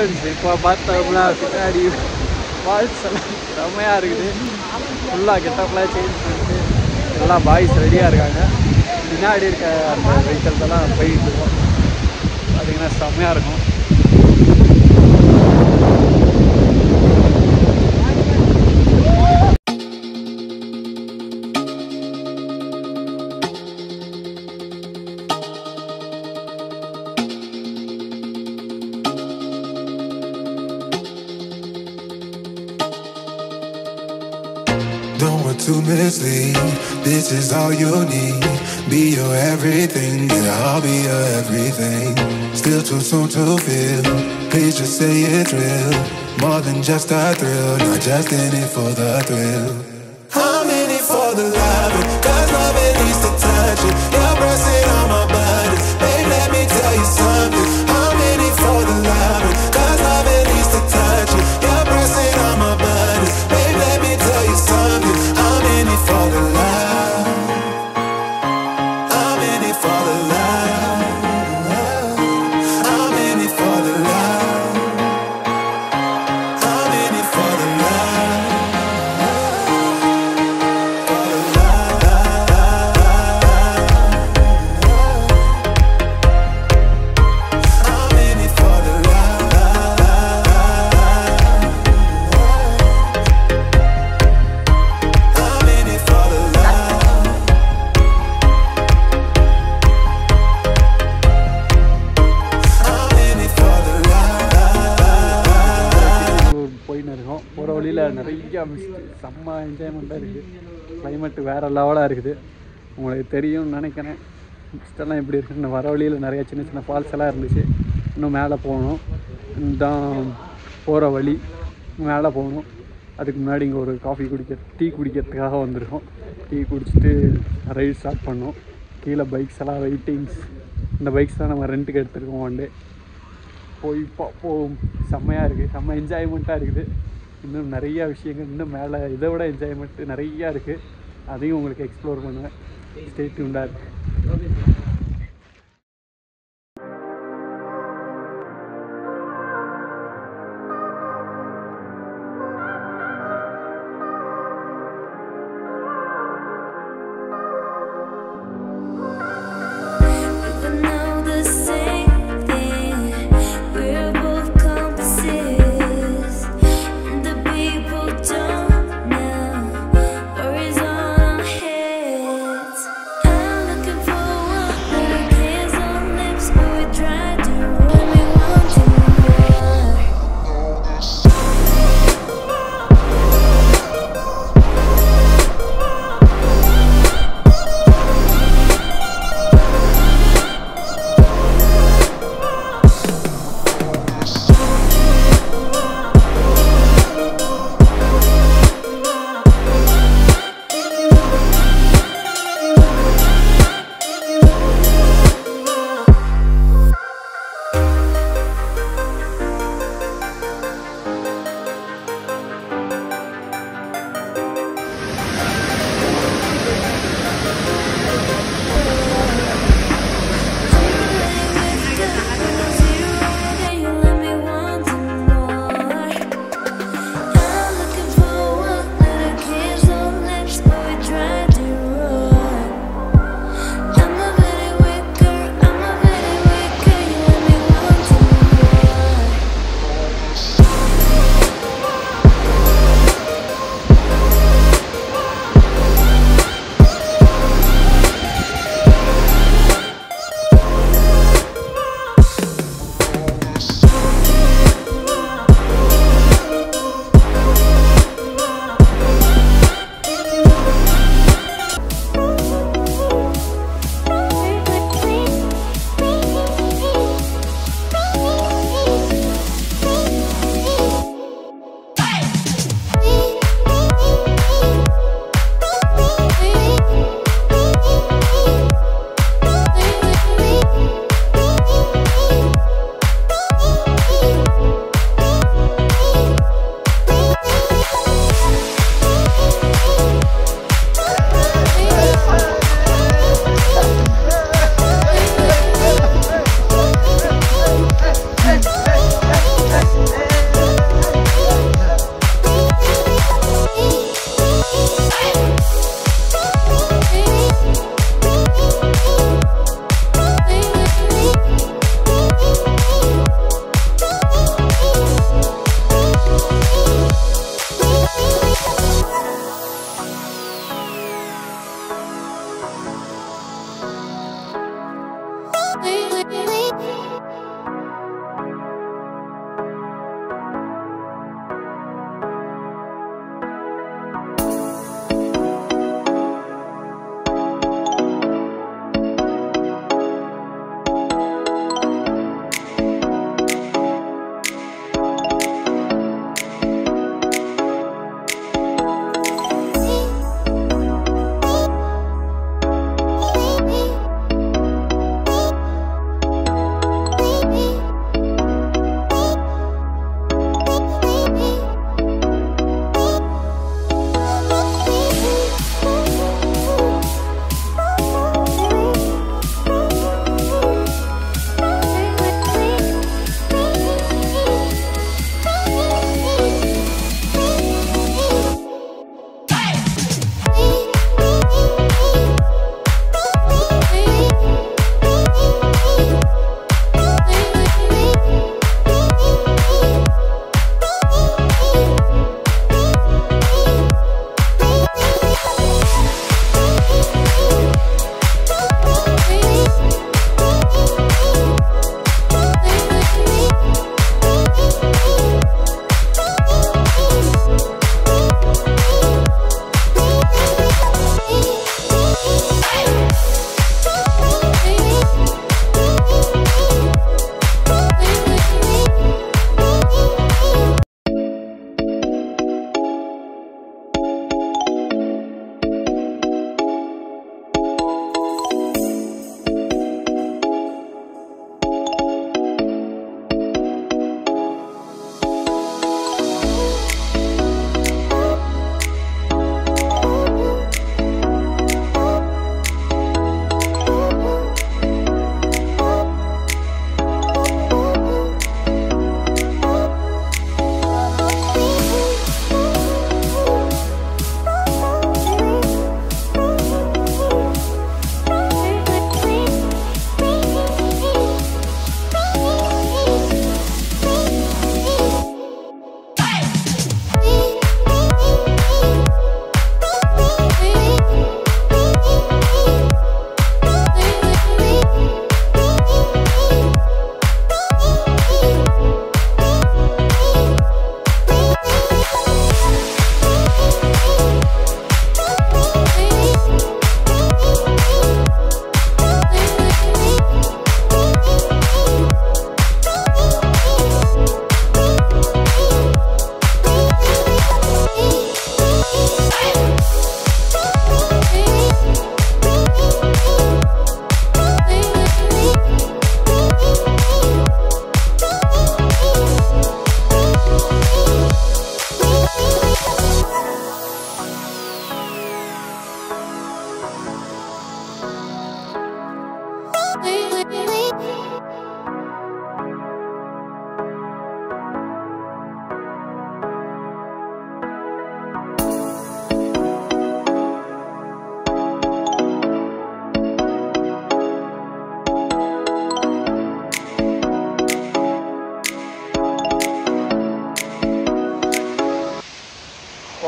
இருந்துச்சு இப்போ பார்த்தோம்னா பின்னாடி வால்ஸ் எல்லாம் செம்மையாக இருக்குது ஃபுல்லாக கெட்டப்லாம் சேஞ்ச் பண்ணிட்டு எல்லாம் பாய்ஸ் ரெடியாக இருக்காங்க பின்னாடி இருக்க அந்த வெஹிக்கல்ஸ் எல்லாம் போயிட்டு இருக்கோம் பார்த்தீங்கன்னா செம்மையாக இருக்கும் Don't want to mislead. This is all you need. Be your everything, yeah, I'll be your everything. Still too soon to feel. Please just say it's real. More than just a thrill, not just in it for the thrill. I'm in it for the loving, cause loving needs to touch it. You're pressing on my buttons. Babe, let me tell you something. I'm in it for the loving, cause loving needs to touch it. You're pressing on my buttons. Babe, let me tell you something. I'm in it for the love. I'm in it for the love. I'm in it for the love. I'm in it for the love. For the love. I'm in it for the love. I'm in it for the love. I'm in it for the love. போயின்னு இருக்கோம் போகிற வழியில் நிறைய mist செம்ம என்ஜாய்மெண்ட்டாக இருக்குது climate வேறு லெவலாக இருக்குது உங்களுக்கு தெரியும்னு நினைக்கிறேன் மிஸ்டெல்லாம் எப்படி இருக்குன்னு வர வழியில் நிறைய சின்ன சின்ன ஃபால்ஸ் எல்லாம் இருந்துச்சு இன்னும் மேலே போகணும் இதுதான் போகிற வழி மேலே போகணும் அதுக்கு முன்னாடி இங்கே ஒரு காஃபி குடிக்க டீ குடிக்கிறதுக்காக வந்திருக்கோம் டீ குடிச்சிட்டு ரைட் ஸ்டார்ட் பண்ணோம் கீழே பைக்ஸ் எல்லாம் வெயிட்டிங்ஸ் இந்த பைக்ஸ் தான் நம்ம ரெண்ட்டுக்கு எடுத்துருக்கோம் ஒன் டே போய் பார்ப்போம் செம்மையாக இருக்குது செம்ம என்ஜாய்மெண்ட்டாக இருக்குது இன்னும் நிறைய விஷயங்கள் இன்னும் மேலே இதை விட என்ஜாய்மெண்ட் நிறையா இருக்குது அதையும் உங்களுக்கு எக்ஸ்ப்ளோர் பண்ணுவேன் ஸ்டேட் உண்டாக இருக்குது Even though the same thing, we're both compasses, and the people don't know worries on our heads. I'm looking for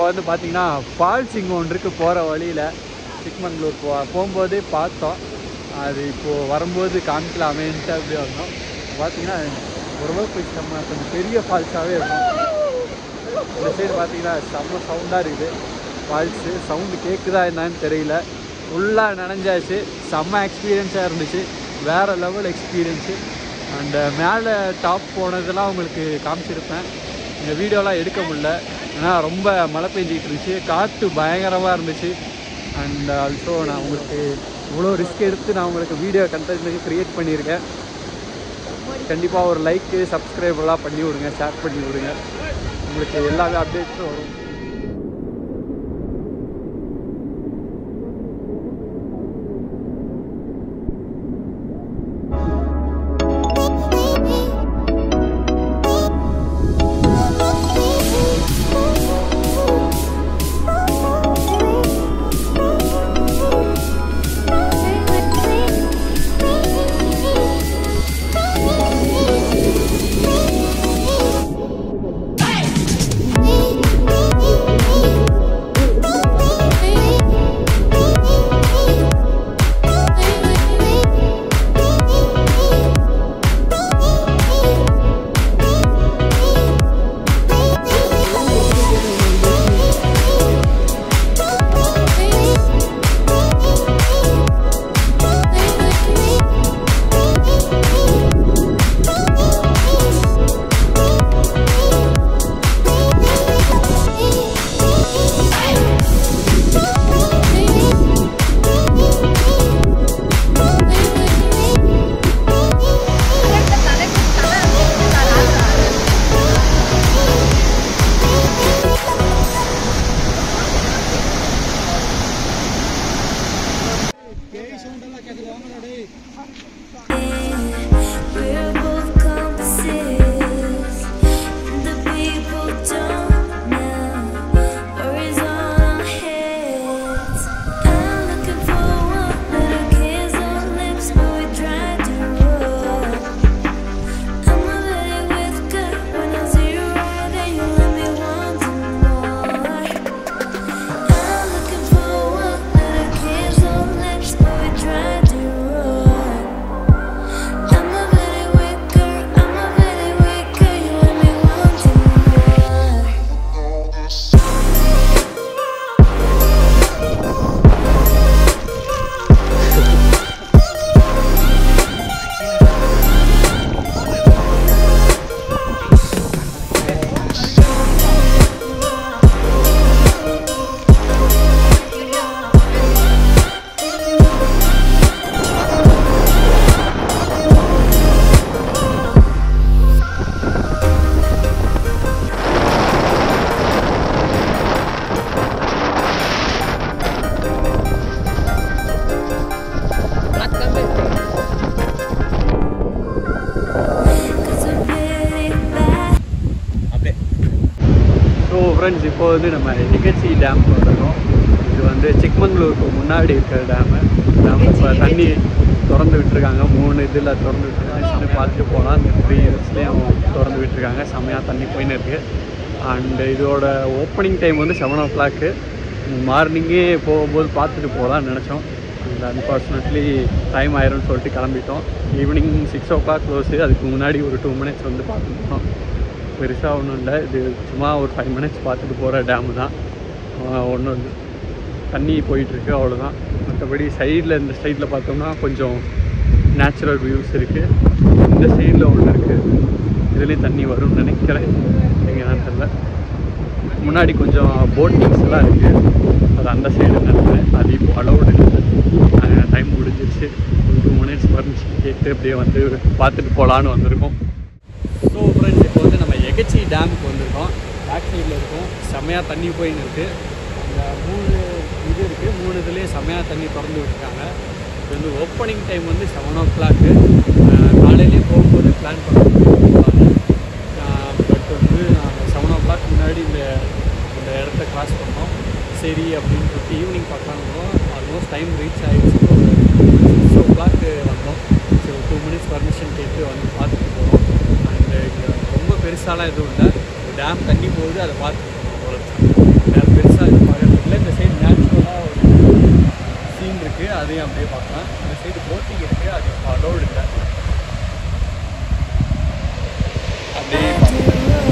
வந்து பார்த்தீங்கன்னா ஃபால்ஸ் இங்கே ஒன்று இருக்குது போகிற வழியில் சிக்மங்களூர் போ போகும்போதே பார்த்தோம் அது இப்போது வரும்போது காமிக்கலாமேன்ட்டு அப்படியே வந்தோம் பார்த்தீங்கன்னா ஓரளவுக்கு செம்ம கொஞ்சம் பெரிய ஃபால்ஸாகவே இருக்கும் இந்த சைடு பார்த்தீங்கன்னா செம்ம சவுண்டாக இருக்குது ஃபால்ஸு சவுண்டு கேட்குதா என்னன்னு தெரியல ஃபுல்லாக நனைஞ்சாச்சு செம்ம எக்ஸ்பீரியன்ஸாக இருந்துச்சு வேறு லெவல் எக்ஸ்பீரியன்ஸு அண்டு மேலே டாப் போனதெல்லாம் உங்களுக்கு காமிச்சிருப்பேன் இந்த வீடியோலாம் எடுக்க முடியல ஏன்னா ரொம்ப மழை பெஞ்சிக்கிட்டு இருந்துச்சு காற்று பயங்கரமாக இருந்துச்சு அண்ட் ஆல்சோ நான் உங்களுக்கு இவ்வளோ ரிஸ்க் எடுத்து நான் உங்களுக்கு வீடியோ கண்டென்ட் க்ரியேட் பண்ணியிருக்கேன் கண்டிப்பாக ஒரு லைக்கு சப்ஸ்கிரைபெல்லாம் பண்ணி விடுங்க ஷேர் பண்ணி விடுங்க உங்களுக்கு எல்லாமே அப்டேட்ஸும் வரும் We're both compasses, and the people don't know worries on our heads. I'm looking for one little kiss on lips, but we tried to roll. I'm a very with good when I zero, then you let me wanting more. I'm looking for one little kiss on lips, but we tried to roll. I'm a very weak girl, I'm a very weak girl, you let me wanting more. Cause I'm very bad. So friends இப்போ வந்து நம்ம நிகழ்ச்சி dam வந்திருக்கோம் இது வந்து சிக்மங்களூருக்கு முன்னாடி இருக்கிற dam dam இப்போ தண்ணி திறந்து விட்டுருக்காங்க மூணு இதில் திறந்து விட்டுருக்காங்க பார்த்துட்டு போகலாம் இந்த த்ரீ இயர்ஸ்லேயும் திறந்து விட்டுருக்காங்க செம்மையாக தண்ணி போயின்னு இருக்குது அண்டு இதோட ஓப்பனிங் டைம் வந்து செவன் ஓ கிளாக்கு மார்னிங்கே போகும்போது பார்த்துட்டு போகலான்னு நினச்சோம் அண்ட் அன்ஃபார்ச்சுனேட்லி டைம் ஆயிரும்னு சொல்லிட்டு கிளம்பிட்டோம் evening six o'clock close அதுக்கு முன்னாடி ஒரு டூ மினிட்ஸ் வந்து பார்த்துட்டோம் பெருசாக ஒன்றும் இல்லை இது சும்மா ஒரு ஃபைவ் மினிட்ஸ் பார்த்துட்டு போகிற டேமு தான் ஒன்றும் தண்ணி போயிட்டுருக்கு அவ்வளோதான் மற்றபடி சைடில் இந்த சைடில் பார்த்தோம்னா கொஞ்சம் நேச்சுரல் வியூஸ் இருக்குது இந்த சைடில் ஒன்று இருக்குது இதுலேயும் தண்ணி வரும்னு நினைக்கிறேன் எங்கேன்னு தெரில முன்னாடி கொஞ்சம் போட்டிங்ஸ் எல்லாம் இருக்குது அது அந்த சைடு நினைக்கிறேன் அது இப்போ அலௌடு இல்லை டைம் முடிஞ்சிருச்சு ஒரு டூ மினிட்ஸ் பர்மிஷன் கேட்டு அப்படியே வந்து பார்த்துட்டு போகலான்னு வந்திருக்கோம் ஸோ ஃப்ரெண்ட்ஸ் இப்போ வந்து நம்ம எகச்சி டேமுக்கு வந்திருக்கோம் பேக் சைடில் இருக்கோம் செம்மையாக தண்ணி போயின்னு இருக்குது அந்த மூணு இது இருக்குது மூணு இதுலேயே செம்மையாக தண்ணி திறந்து விட்டுருக்காங்க இது வந்து ஓப்பனிங் டைம் வந்து செவன் ஓ கிளாக்கு காலையிலேயே போகும்போது பிளான் பண்ணுவோம் பட் வந்து நாங்கள் செவன் ஓ கிளாக் முன்னாடி இந்த இந்த இடத்த கிராஸ் பண்ணோம் சரி அப்படின்னு சொல்லிட்டு ஈவினிங் பார்க்கலான்னு ஆல்மோஸ்ட் டைம் ரீச் ஆகிடுச்சு ஒரு சிக்ஸ் ஓ கிளாக் வந்தோம் ஸோ டூ மினிட்ஸ் பர்மிஷன் கேட்டு வந்து பார்த்துட்டு போகிறோம் அண்டு இங்கே ரொம்ப பெருசாலாம் எதுவும் இல்லை டேம் தண்ணி போகுது அதை பார்த்துட்டு போகிறோம் அவ்வளோதான் வேறு பெருசாக இது பார்க்கறதுக்குள்ள இந்த சைடு நேச்சுரலாக ஒரு சீன் இருக்குது அதையும் அப்படியே பார்க்கலாம் இந்த சைடு போட்டிங் இருக்குது அது இப்போ அலோடு இல்லை அப்படியே பார்க்கலாம்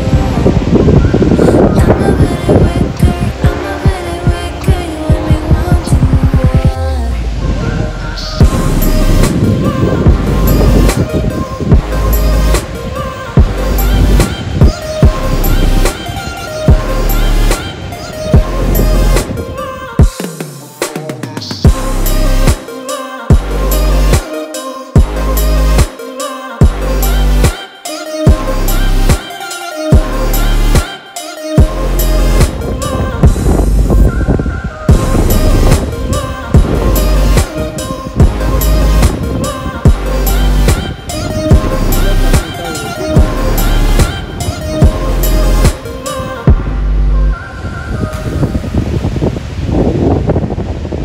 I'm a very wicked, I'm a very wicked, you let me want you more.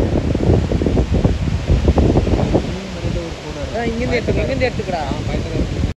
இங்கேருந்து எடுத்துக்க இங்கேருந்து எடுத்துக்கடா